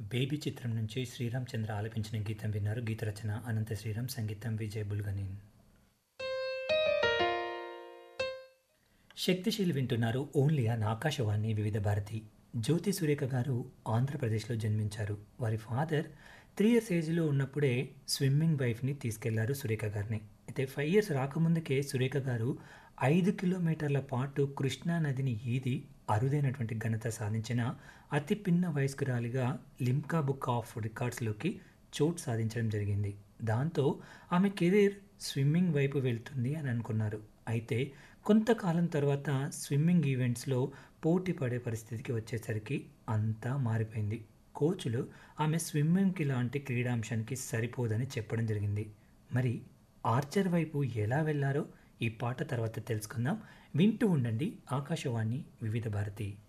baby చిత్రం నుంచి శ్రీరామ్ చంద్ర ఆలపించిన గీతం విన్నారు గీత రచన అనంత శ్రీరామ్ సంగీతం విజయ్ బుల్గనీన్ శక్తిశీల్ వింటున్నారు ఓన్లీ ఆన్ ఆకాశవాణి వివిధ భారతి జ్యోతి సురేఖ గారు ఆంధ్రప్రదేశ్లో జన్మించారు వారి ఫాదర్ త్రీ ఇయర్స్ ఏజ్లో ఉన్నప్పుడే స్విమ్మింగ్ వైఫ్ని తీసుకెళ్లారు సురేఖ గారిని అయితే ఫైవ్ ఇయర్స్ రాకముందుకే సురేఖ గారు ఐదు కిలోమీటర్ల పాటు కృష్ణా నదిని ఈది అరుదైనటువంటి ఘనత సాధించిన అతి పిన్న వయస్కురాలిగా లిమ్కా బుక్ ఆఫ్ రికార్డ్స్లోకి చోటు సాధించడం జరిగింది దాంతో ఆమె కెరీర్ స్విమ్మింగ్ వైపు వెళ్తుంది అని అనుకున్నారు అయితే కొంతకాలం తర్వాత స్విమ్మింగ్ ఈవెంట్స్లో పోటీ పడే పరిస్థితికి వచ్చేసరికి అంతా మారిపోయింది కోచ్లు ఆమె స్విమ్మింగ్కి లాంటి క్రీడాంశానికి సరిపోదని చెప్పడం జరిగింది మరి ఆర్చర్ వైపు ఎలా వెళ్ళారో ఈ పాట తర్వాత తెలుసుకుందాం వింటూ ఉండండి ఆకాశవాణి వివిధ భారతి